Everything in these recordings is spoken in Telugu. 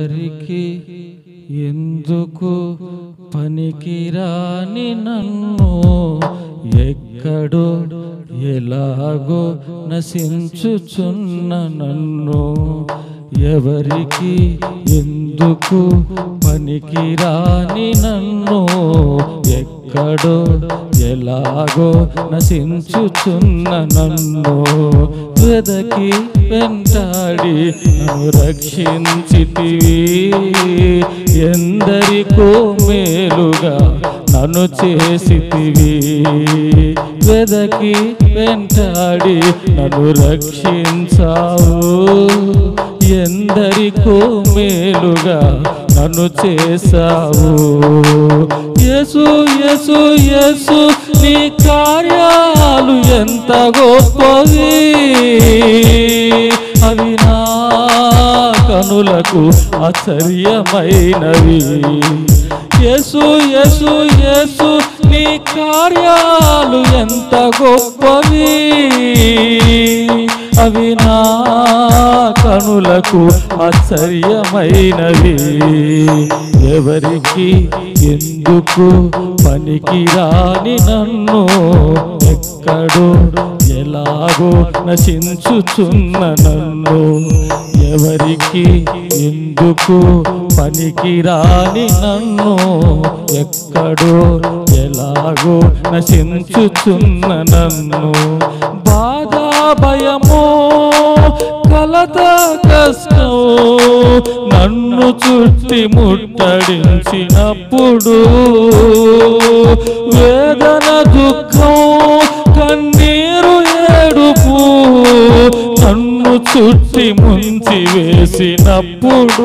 ఎవరికి ఎందుకు పనికిరాని నన్ను ఎక్కడో ఎలాగో నశించుచున్న నన్ను ఎవరికి ఎందుకు పనికిరాని నన్ను ఎక్కడో ఎలాగో నశించుచున్న నన్ను వెదకి వెంటాడి నన్ను రక్షించితివి ఎందరికో మేలుగా నన్ను చేసితివి వెదకి వెంటాడి నన్ను రక్షించావు ఎందరికో మేలుగా నన్ను చేశావు యేసు యేసు యేసు నీ కార్యాలు ఎంత గొప్పవి అవి నా కనులకు ఆశ్చర్యమైనవి యేసు యేసు యేసు నీ కార్యాలు ఎంత గొప్పవి అవి నా కనులకు ఆశ్చర్యమైనవి ఎవరికి ఎందుకు పనికిరాని నన్ను ఎక్కడో ఎలాగో నశించుచున్న నన్ను ఎవరికి ఎందుకు పనికిరాని నన్ను ఎక్కడో ఎలాగో నశించుచున్న నన్ను బాధ భయము కలత కష్టం నన్ను చుట్టి ముట్టడించినప్పుడు వేదన దుఃఖం కన్నీరు ఏడుపు నన్ను చుట్టి ముంచి వేసినప్పుడు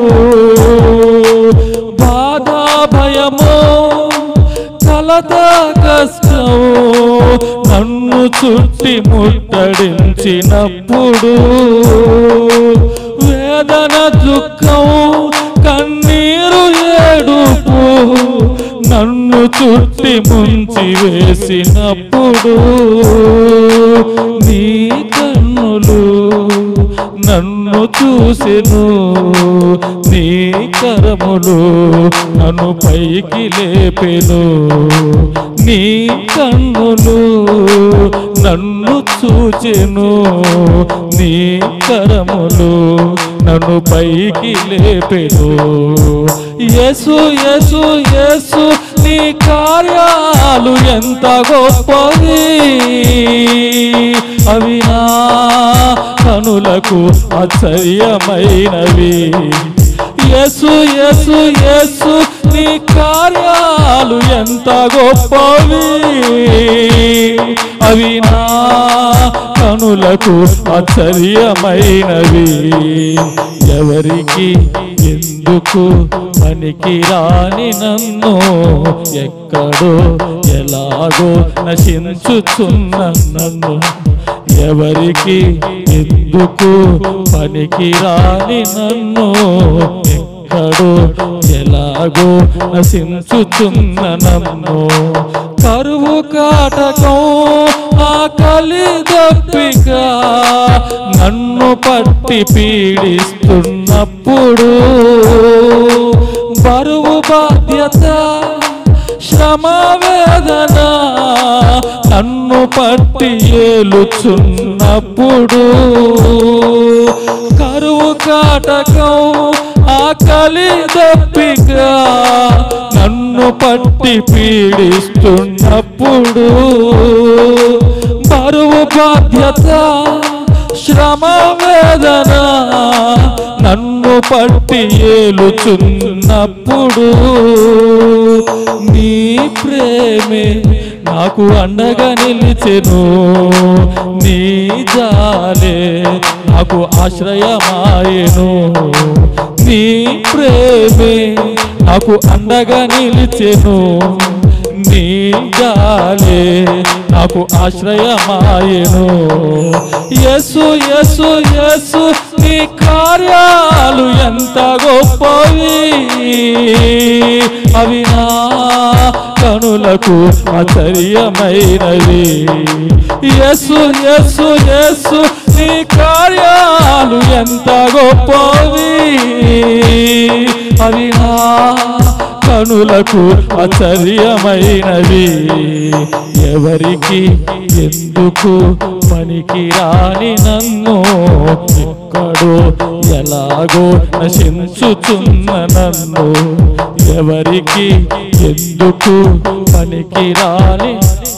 బాధ భయము కలత కష్టం నన్ను చుట్టి ముట్టడించినప్పుడు వేదన దుఃఖం కన్నీరు ఏడుపు నన్ను చుట్టి ముంచి వేసినప్పుడు నీ కన్నులు నన్ను చూసెను నీ కరములు నన్ను పైకి లేపెను నీ కన్నులు నన్ను చూచెను నీ కరములు నన్ను పైకి లేపెను యేసు యేసు యేసు నీ కార్యాలు ఎంత గొప్పవి అవి నా కనులకు ఆశ్చర్యమైనవి యేసు యేసు యేసు నీ కార్యాలు ఎంత గొప్పవి అవి నా కనులకు ఆశ్చర్యమైనవి ఎవరికి ఎందుకు పనికి రాని నన్ను ఎక్కడో ఎలాగో నశించుచున్న నన్ను ఎవరికి ఎందుకు పనికి రాని నన్ను ఎక్కడో ఎలాగో నశించుచున్న నన్ను కరువు కాటకం ఆకలి దప్పిక నన్ను పట్టి పీడిస్తున్నప్పుడు బరువు బాధ్యత శ్రమ వేదన నన్ను పట్టి ఏలుచున్నప్పుడు కరువు కాటకం ఆకలి దప్పిక నన్ను పట్టి పీడిస్తున్నప్పుడు బరువు బాధ్యత శ్రమ వేదన నన్ను పట్టి ఏలుచున్నప్పుడు నీ ప్రేమే నాకు అండగా నిలిచెను నీ జాలే నాకు ఆశ్రయమాయెను నీ ప్రేమే నాకు అండగా నిలిచెను నీ జాలే నాకు ఆశ్రయమాయెను యేసు యేసు యేసు నీ కార్యాలు ఎంత గొప్పవి అవి నా కనులకు ఆశ్చర్యమైనవి యేసు యేసు యేసు నీ కార్యాలు ఎంత గొప్పవి అవి నా కనులకు ఆశ్చర్యమైనవి ఎవరికి ఎందుకు పనికి రాని నన్ను ఎక్కడో ఎలాగో నశించుచున్న నన్ను ఎవరికి ఎందుకు పనికి రాని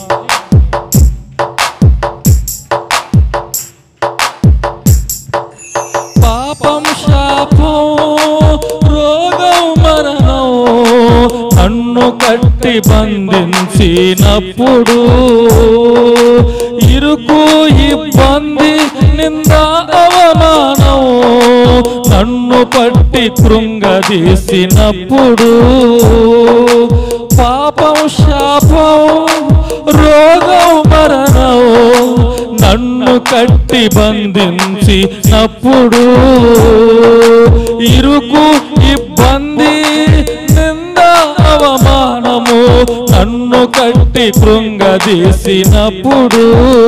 పాపం శాపం రోగం మరణం నన్ను కట్టి బంధించినప్పుడు ఇరుకు ఇబ్బంది నింద అవమానం నన్ను పట్టి కృంగదీసినప్పుడు పాపం శాపం రోగం మరణం నన్ను కట్టి బంధించినప్పుడు ఇరుకు ఇబ్బంది నింద అవమానము నన్ను కట్టి కృంగదీసినప్పుడు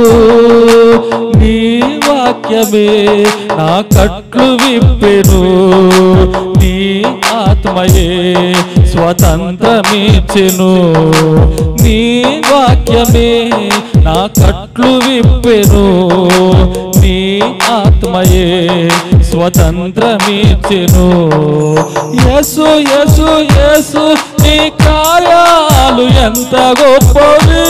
నీ వాక్యమే నా కట్లు విప్పెను నీ ఆత్మయే స్వతంత్రమిచ్చెను నీ వాక్యమే నా కట్లు విప్పెను నీ ఆత్మయే స్వతంత్రమిచ్చెను యేసు యేసు యేసు నీ కార్యాలు ఎంత గొప్పవి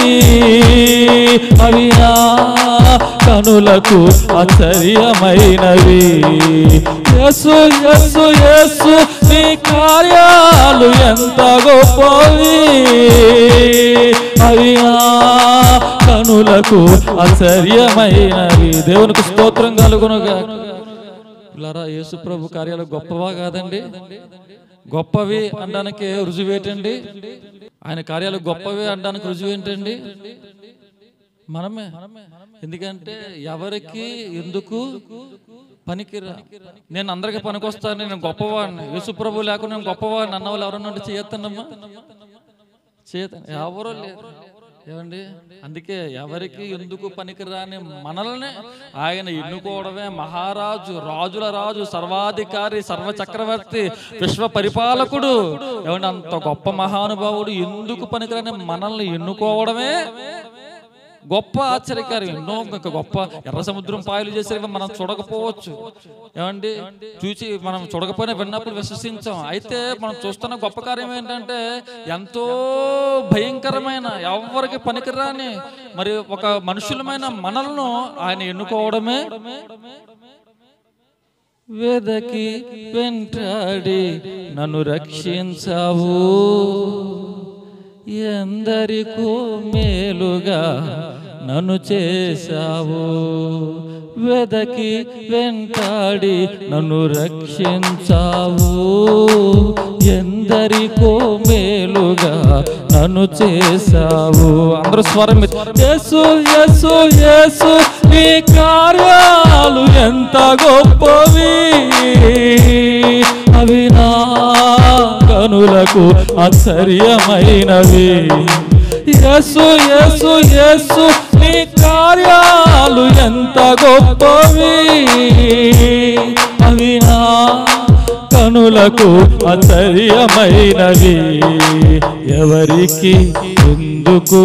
అవి నా కనులకు ఆశ్చర్యమైనవి యేసు యేసు యేసు నీ కార్యాలు ఎంత గొప్పవి అవి నా కనులకు ఆశ్చర్యమైనవి దేవునికి స్తోత్రం కలుగునుగా పిల్లరా యేసు ప్రభు కార్యాలు గొప్పవా కాదండి గొప్పవి అనడానికి రుజువు ఏంటండి ఆయన కార్యాలు గొప్పవి అనడానికి రుజువు ఏంటండి మనమే ఎందుకంటే ఎవరికి ఎందుకు పనికిరా నేను అందరికి పనికొస్తాను నేను గొప్పవాడిని యేసు ప్రభు లేకుండా నేను గొప్పవాడిని అన్న వాళ్ళు ఎవరన్నా ఉంటే చేయొద్దన్నమ్మా చేయతాను ఎవరో లేరు ఏమండి అందుకే ఎవరికి ఎందుకు పనికిరాని మనల్ని ఆయన ఎన్నుకోవడమే మహారాజు రాజుల రాజు సర్వాధికారి సర్వ చక్రవర్తి విశ్వ పరిపాలకుడు ఏమండి అంత గొప్ప మహానుభావుడు ఎందుకు పనికిరాని మనల్ని ఎన్నుకోవడమే గొప్ప ఆశ్చర్యకారం ఎన్నో ఇంకా గొప్ప ఎర్ర సముద్రం పాయలు చేసే మనం చూడకపోవచ్చు ఏమండి చూసి మనం చూడకపోయినా విన్నప్పుడు విశ్వసించాం అయితే మనం చూస్తున్న గొప్ప కార్యం ఏంటంటే ఎంతో భయంకరమైన ఎవరికి పనికిరాని మరి ఒక మనుషులమైన మనలను ఆయన ఎన్నుకోవడమే వెదకి వెంటాడి నన్ను రక్షించావు ఎందరికో మేలుగా నన్ను చేశావు వెదకి వెంటాడి నన్ను రక్షించావు ఎందరికో మేలుగా నన్ను చేశావు అందరూ స్వరం ఎత్తి, యేసు యేసు యేసు నీ కార్యాలు ఎంత గొప్పవి అవి నా కనులకు ఆశ్చర్యమైనవి యేసు యేసు యేసు నీ కార్యాలు ఎంత గొప్పవి అవి నా కనులకు ఆశ్చర్యమైనవి ఎవరికి ఎందుకు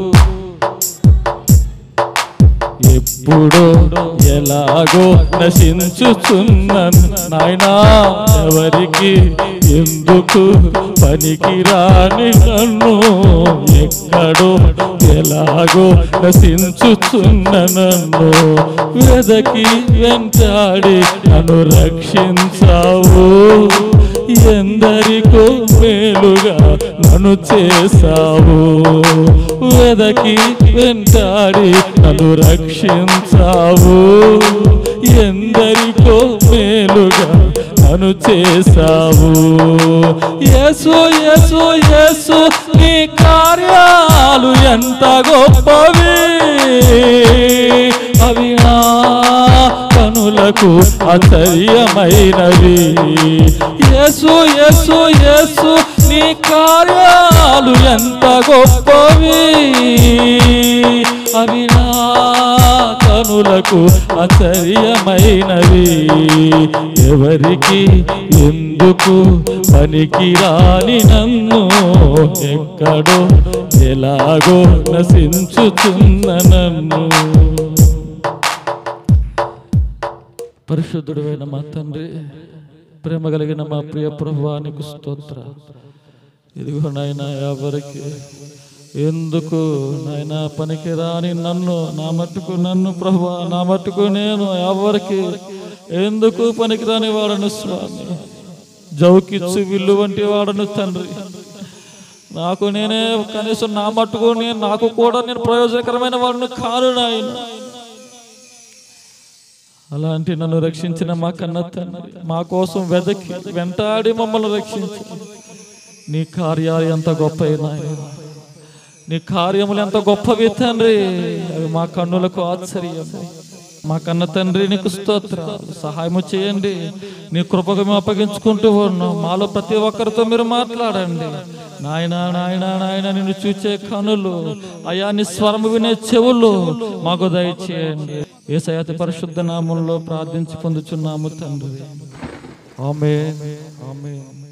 ఎప్పుడో ఎలాగో నశించుచున్న నాయనా ఎవరికి ఎందుకు పనికిరాని నన్ను ఎక్కడో ఎలాగో నశించుచున్న నన్ను వెదకి వెంటాడి నన్ను రక్షించావు ఎందరికో మేలుగా నన్ను చేశావు వెదకి వెంటాడి నన్ను రక్షించావు ఎందరికో మేలుగా నన్ను చేశావు యేసు యేసు యేసు నీ కార్యాలు ఎంత గొప్పవి అవి నా కనులకు ఆశ్చర్యమైనవి యేసు యేసు యేసు నీ కార్యాలు ఎంత గొప్పవి అవి నా కనులకు కనులకు ఆశ్చర్యమైనవి ఎవరికి ఎందుకు పనికిరాని నన్ను ఎక్కడో ఎలాగో నశించుచున్న నన్ను పరిశుద్ధుడైన మా తండ్రి ప్రేమ కలిగిన మా ప్రియ ప్రభువానికి స్తోత్ర ఇదిగో నాయన ఎవరికి ఎందుకు నాయన పనికి రాని నన్ను నా మట్టుకు నన్ను ప్రభు నా మట్టుకు నేను ఎవరికి ఎందుకు పనికిరాని వాడను స్వామి జౌకిచ్చు విల్లు వంటి వాడను తండ్రి నాకు నేనే కనీసం నా మట్టుకు నేను నాకు కూడా నేను ప్రయోజనకరమైన వాడిని కాను నాయన అలాంటి నన్ను రక్షించిన మా కన్న తండ్రి మా కోసం వెదకి వెంటాడి మమ్మల్ని రక్షించి నీ కార్యాలు ఎంత గొప్ప నీ కార్యములు ఎంత గొప్పవి తండ్రి అవి మా కన్నులకు ఆశ్చర్యం మా కన్న తండ్రి నీకు స్తోత్రాలు సహాయము చేయండి నీ కృపకు మేము అప్పగించుకుంటూ ఉన్నాం మాలో ప్రతి ఒక్కరితో మీరు మాట్లాడండి నాయన నాయన నాయన నిన్ను చూచే కనులు అయా నీ స్వరము వినే చెవులు మాకు దయచేయండి ఏ సయాతి పరిశుద్ధ నామంలో ప్రార్థించి పొందుచున్నాము తండ్రి ఆమె ఆమె